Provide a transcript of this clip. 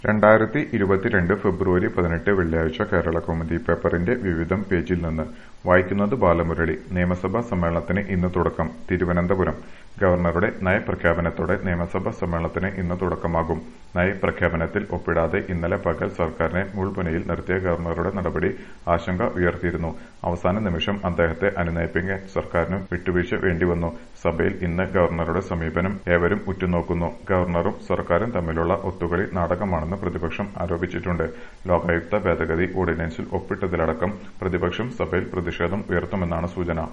രണ്ടായിരത്തി ഇരുപത്തിരണ്ട് ഫെബ്രുവരി പതിനെട്ട് വെള്ളിയാഴ്ച കേരള കൗമുദി പേപ്പറിന്റെ വിവിധം പേജിൽ നിന്ന് വായിക്കുന്നത് ബാലമുരളി നിയമസഭാ സമ്മേളനത്തിന് ഇന്ന് തുടക്കം തിരുവനന്തപുരം ഗവർണറുടെ നയപ്രഖ്യാപനത്തോടെ നിയമസഭാ സമ്മേളനത്തിന് ഇന്ന് തുടക്കമാകും നയപ്രഖ്യാപനത്തിൽ ഒപ്പിടാതെ ഇന്നലെ പകൽ സർക്കാരിനെ മുൾമുനയിൽ നിർത്തിയ ഗവർണറുടെ നടപടി ആശങ്ക ഉയർത്തിയിരുന്നു അവസാന നിമിഷം അദ്ദേഹത്തെ അനുനയിപ്പിക്കാൻ സർക്കാരിന് വിട്ടുവീഴ്ച വേണ്ടിവന്നു സഭയിൽ ഇന്ന് ഗവർണറുടെ സമീപനം ഏവരും ഉറ്റുനോക്കുന്നു ഗവർണറും സർക്കാരും തമ്മിലുള്ള ഒത്തുകളി നാടകമാണെന്ന് പ്രതിപക്ഷം ആരോപിച്ചിട്ടുണ്ട് ലോകായുക്ത ഭേദഗതി ഓർഡിനൻസിൽ ഒപ്പിട്ടതിലടക്കം പ്രതിപക്ഷം സഭയിൽ പ്രതിഷേധം ഉയർത്തുമെന്നാണ് സൂചന